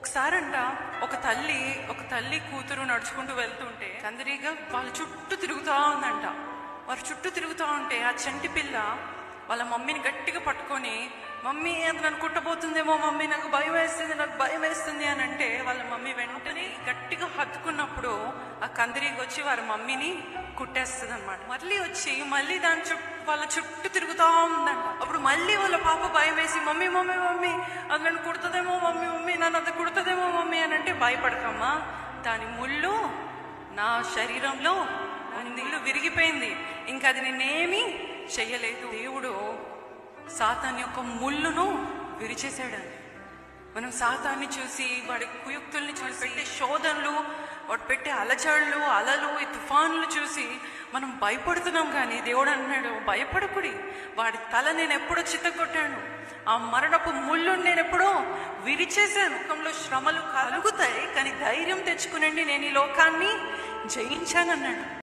ఒకసారంట ఒక తల్లి ఒక తల్లి కూతురు నడుచుకుంటూ వెళ్తుంటే కందిరీగా వాళ్ళ చుట్టూ తిరుగుతా ఉందంట వారి చుట్టూ తిరుగుతా ఉంటే ఆ చంటి పిల్ల వాళ్ళ మమ్మీని గట్టిగా పట్టుకొని మమ్మీ అది నన్ను కుట్టబోతుందేమో మమ్మీ నాకు భయం వేస్తుంది నాకు భయం వేస్తుంది అని అంటే వాళ్ళ మమ్మీ వెంటనే గట్టిగా హత్తుకున్నప్పుడు ఆ కందిరీగ వచ్చి వారి మమ్మీని కుట్టేస్తుంది అనమాట మళ్ళీ వచ్చి మళ్ళీ దాని చుట్టూ వాళ్ళ చుట్టూ తిరుగుతా ఉందంట అప్పుడు మళ్ళీ వాళ్ళ పాప భయం వేసి మమ్మీ మమ్మీ మమ్మీ అది నన్ను కుడుతుందేమో మమ్మీ మమ్మీ నన్ను అది కుడుతుందేమో మమ్మీ అని అంటే భయపడకమ్మా దాని ముళ్ళు నా శరీరంలో ఉంది. ఇల్లు విరిగిపోయింది ఇంకా అది నిన్నేమీ చెయ్యలేదు దేవుడు సాతాన్ యొక్క ముళ్ళును విరిచేశాడండి మనం సాతాన్ని చూసి వాడి కుయుక్తుల్ని చూసి పెట్టే శోధనలు వాడు పెట్టే అలచళ్ళు అలలు ఈ తుఫాన్లు చూసి మనం భయపడుతున్నాం కానీ దేవుడు అన్నాడు భయపడకుడి వాడి తల నేను ఎప్పుడో చిత్తగొట్టాను ఆ మరణపు ముళ్ళు నేను ఎప్పుడో విరిచేశాను ముఖంలో శ్రమలు కలుగుతాయి కానీ ధైర్యం తెచ్చుకునండి నేను ఈ లోకాన్ని జయించానన్నాడు